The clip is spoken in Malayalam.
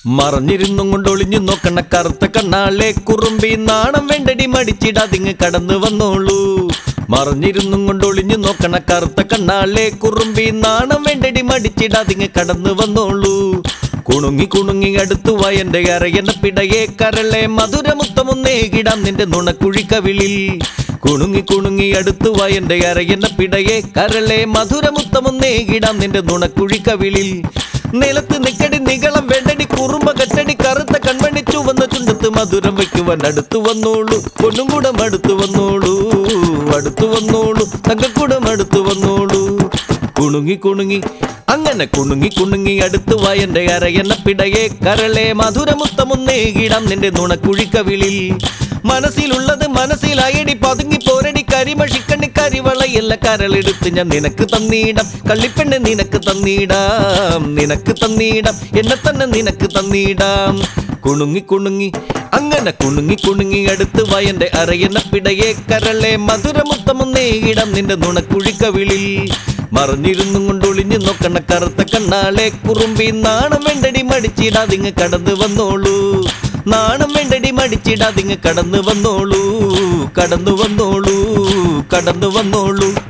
മറഞ്ഞിരുന്നും കൊണ്ട് ഒളിഞ്ഞു നോക്കണ കറുത്ത കണ്ണാളെ കുറുമ്പി നാണം വേണ്ടടി മടിച്ചിടാതിങ് കടന്നു വന്നോളൂ മറഞ്ഞിരുന്നും കൊണ്ട് ഒളിഞ്ഞു നോക്കണ കറുത്ത കണ്ണാളെ കുറുമ്പി നാണം വേണ്ടടി മടിച്ചിടാതിങ് കടന്നു വന്നോളൂ കുണുങ്ങി കുണുങ്ങി അടുത്തു വയന്റെ അരയന പിടയെ കരളെ മധുരമുത്തമൊന്നേകിടാം നിന്റെ നുണക്കുഴിക്കവിളിൽ കുണുങ്ങി കുണുങ്ങി അടുത്തു വയന്റെ അരയന പിടയെ കരളെ മധുരമുത്തമൊന്നേകിടാം നിന്റെ നുണക്കുഴിക്കവിളിൽ നിലത്ത് നിക്കടി നികളം വേണ്ടടി കുറുമ്പ കെട്ടടി കറുത്ത കൺമണി ചുവന്ന ചുണ്ടത്ത് മധുരം വെക്കുവാൻ അടുത്തു വന്നോളൂ പൊന്നുകൂടം അടുത്തു വന്നോളൂ അടുത്തു വന്നോളൂ തങ്കക്കൂടം അടുത്തു വന്നോളൂ കുണുങ്ങി കുണുങ്ങി അങ്ങനെ കുണുങ്ങി കുണുങ്ങി അടുത്തു വയന്റെ അരയന്ന പിടയെ കരളെ മധുരമുത്തമൊന്നേകിടാം നിന്റെ നുണക്കുഴിക്കവിളിൽ മനസ്സിലുള്ളത് മനസ്സിലായടി പതുങ്ങി പോരടി കരിമഷിക്കണ്ണി കരിവളയല്ല കരളെടുത്ത് ഞാൻ നിനക്ക് തന്നീടാം കള്ളിപ്പെണ്ണ് നിനക്ക് തന്നീടാം നിനക്ക് തന്നീടാം എന്നെ തന്നെ നിനക്ക് തന്നീടാം കുണുങ്ങി കുണുങ്ങി അങ്ങനെ കുണുങ്ങി കുണുങ്ങി അടുത്ത് വയന്റെ അരയന്ന പിടയെ കരളെ മധുരമുത്തമൊന്നേകിടാം നിന്റെ നുണക്കുഴിക്കവിളിൽ മറിഞ്ഞിരുന്നും കൊണ്ട് ഒളിഞ്ഞു നോക്കണ കറുത്ത കണ്ണാളെ കുറുമ്പി നാണം വേണ്ടടി മടിച്ചിടാതിങ് കടന്നു വന്നോളൂ നാണം വേണ്ടടി മടിച്ചിടാതിങ് കടന്നു വന്നോളൂ കടന്നു വന്നോളൂ കടന്നു വന്നോളൂ